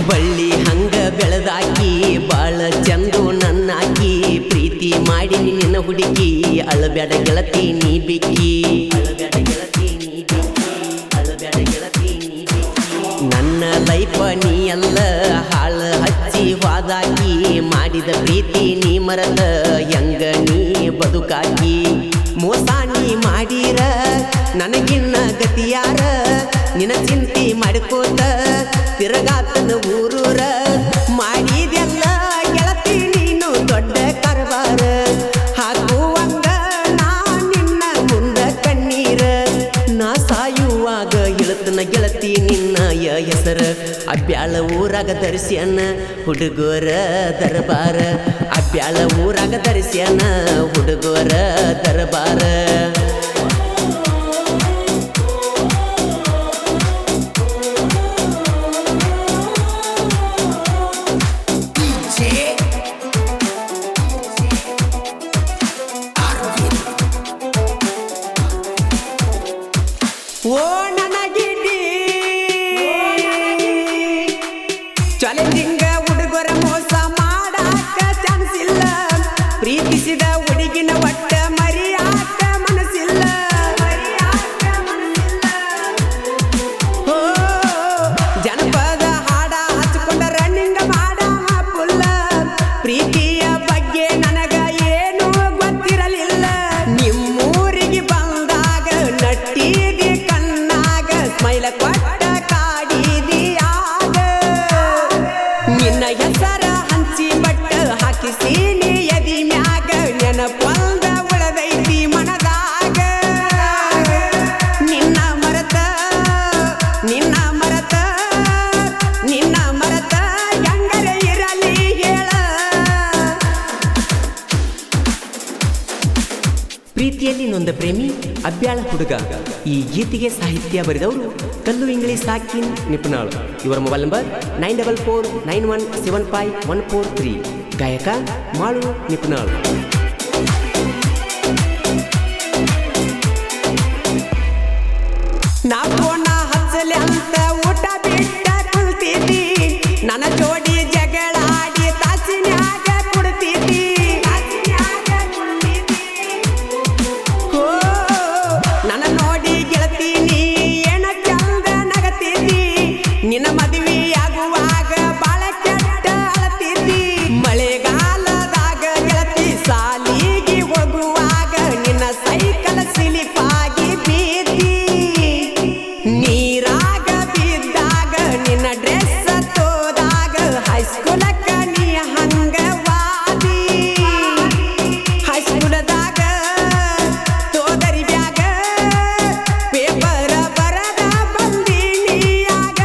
ಬಳ್ಳಿ ಹಂಗ ಬೆಳೆದಾಕಿ ಬಾಳ ಚಂದು ನನ್ನಾಕಿ ಪ್ರೀತಿ ಮಾಡಿ ನಿನ್ನ ಹುಡುಗಿ ಅಳಬ್ಯಾಡ ಗೆಳತಿ ನೀ ಬಿಕ್ಕಿ ಅಳಬ್ಯಾಡ ಗೆಳತಿ ನೀ ಬಿಕ್ಕಿ ಅಳಬ್ಯಾಡ ಗೆಳತಿ ನೀ ಬಿಕ್ಕಿ ನನ್ನ ಲೈಫ ನೀ ಅಲ್ಲ ಹಾಳ ಹಚ್ಚಿ ವಾದಾಕಿ ಮಾಡಿದ ಪ್ರೀತಿ ನೀ ಮರದ ಹೆಂಗ ನೀ ಬದುಕಾಕಿ ಮೋಸ ನೀ ಮಾಡಿರ ನನಗಿನ್ನ ಗತಿಯಾರ ನಿನ ಚಿಂತಿ ಮಾಡ್ಕೋತ ತಿರಗಾತನ ಊರೂರ ಮಾಡಿದೆಲ್ಲ ಗೆಳತಿ ನೀನು ದೊಡ್ಡ ಕರಬಾರ ಹಾಕುವಂಗ ನಾ ನಿನ್ನ ಮುಂದ ಕಣ್ಣೀರ ನಾ ಸಾಯುವಾಗ ಇಳತನ ಗೆಳತಿ ನಿನ್ನ ಯ ಹೆಸರ ಅಬ್ಯಾಳ ಊರಾಗ ಧರಿಸ್ಯಾನ ಹುಡುಗೋರ ದರಬಾರ ಅಬ್ಯಾಳ ಊರಾಗ ಧರಿಸ್ಯಾನ ಹುಡುಗೋರ ದರಬಾರ ಓ ನನಗಿಡಿ ಚಾಲೆಂಜಿಂಗ ಹುಡುಗರ ಮೋಸ ಮಾಡಾಕ ಚಾನ್ಸ್ ಇಲ್ಲ ಪ್ರೀತಿಸಿದ ಹುಡುಗಿನ ಒಟ್ಟ ಮರಿಯಾಕ ಮನಸ್ಸಿಲ್ಲ ಮರಿಯಾಕ ಮನಸ್ಸಿಲ್ಲ ಓ ಜನಪದ ಹಾಡ ಹಚ್ಕೊಂಡ ರನ್ನಿಂಗ್ ಮಾಡ ಪುಲ್ಲ ಪ್ರೀತಿಯ ಬಗ್ಗೆ ನನಗ ಏನು ಗೊತ್ತಿರಲಿಲ್ಲ ನಿಮ್ಮೂರಿಗೆ ಬಂದಾಗ ನಟ್ಟಿದಿ ಕಣ್ಣಾಗ ಸ್ಮೈಲ ಕೊಟ್ಟ ಕಾಡಿದಿ ಆಗ ನಿನ್ನ ಹೆಸರ ಹಂಚಿ ಬಟ್ಟ ಹಾಕಿಸಿ ನೀ ಎದಿ ಮ್ಯಾಗ ನೆನಪೊಂದ ಉಳದೈತಿ ಮನದಾಗ ನಿನ್ನ ಮರತ ನಿನ್ನ ಮರತ ನಿನ್ನ ಮರತ ಹೆಂಗರೆ ಇರಲಿ ಹೇಳ ಪ್ರೀತಿಯಲ್ಲಿ ನೊಂದ ಪ್ರೇಮಿ ಅಬ್ಯಾಳ ಹುಡುಗ ಈ ಗೀತೆಗೆ ಸಾಹಿತ್ಯ ಬರೆದವರು ಕಲ್ಲು ಇಂಗ್ಲಿಷ್ ಸಾಕಿನ್ ನಿಪುಣಾಳು ಇವರ mobile number nine double four nine one seven five one four three ಗಾಯಕ ಮಾಳು ನಿಪುಣಾಳು ನಾ ಫೋನ ಹಚ್ಚಲಿ ಅಂತ ಊಟ ಬಿಟ್ಟ ಕುಳ್ತಿದ್ದಿ ನನ್ನ ಜೋಡಿ ಜಗಳಾಡಿ ತಾಸಿನ್ಯಾಗ ಕುಡ್ತಿದ್ದಿ ತಾಸಿನ್ಯಾಗ ಕುಡ್ತಿದ್ದಿ. ಓ ನನ್ನ ನೋಡಿ ಗೆಳತೀನಿ ಏನ ಚಂದ ನಗತಿದ್ದಿ ನಿನ್ನ ಮದುವೆಯಾಗುವಾಗ ಬಾಳ ಕೆಟ್ಟ ಅಳತಿದ್ದಿ ಮಳೆಗಾಲದಾಗ ಗೆಳತಿ ಸಾಲಿಗೆ ಹೋಗುವಾಗ ನಿನ್ನ ಸೈಕಲ್ ಸಿಲಿಪಾಗಿ ಬೀದಿ ನೀರಾಗ ಬಿದ್ದಾಗ ನಿನ್ನ ಡ್ರೆಸ್ ತೋದಾಗ ಹೈಸ್ಕೂಲಕ್ಕ ನೀ ಹಂಗ ವಾದಿ ಹೈಸ್ಕೂಲದಾಗ ತೋದರಿ ಬ್ಯಾಗ ಪೇಪರ ಬರದ ಬಂದಿನಿಯಾಗ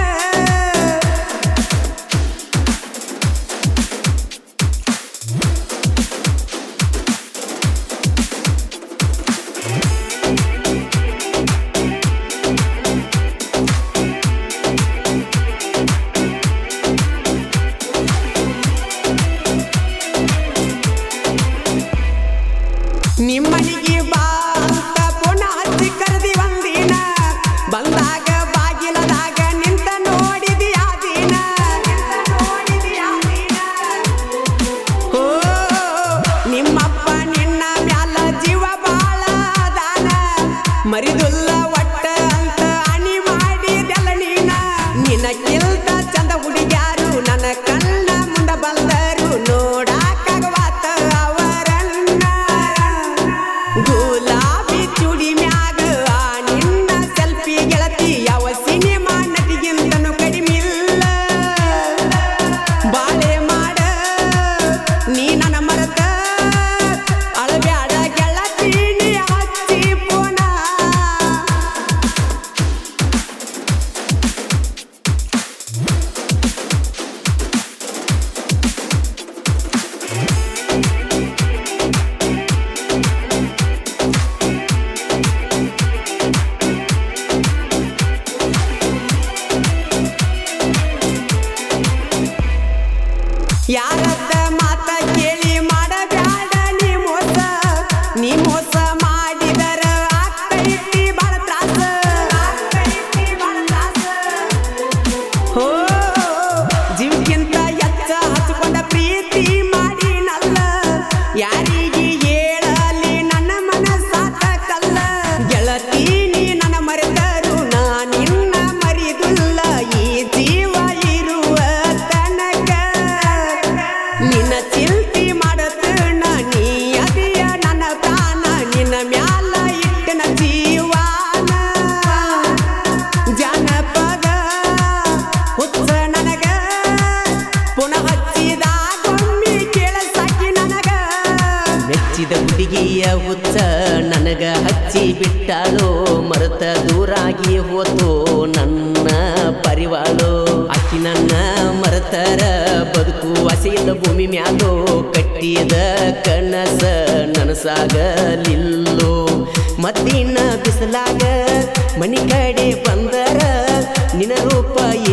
ಬಿಟ್ಟಾಳು ಮರೆತ ದೂರಾಗಿ ಹೋತು ನನ್ನ ಪರಿವಾಳು ಅಕ್ಕಿ ನನ್ನ ಮರೆತರ ಬದುಕು ಹಸಿಲ್ಲ ಭೂಮಿ ಮ್ಯಾಲೋ ಕಟ್ಟಿದ ಕನಸ ನನಸಾಗಲಿಲ್ಲೋ ಮತ್ತಿನ ಬಿಸಲಾಗ ಮನಿ ಕಡೆ ಬಂದರ ನಿನ ರೂಪ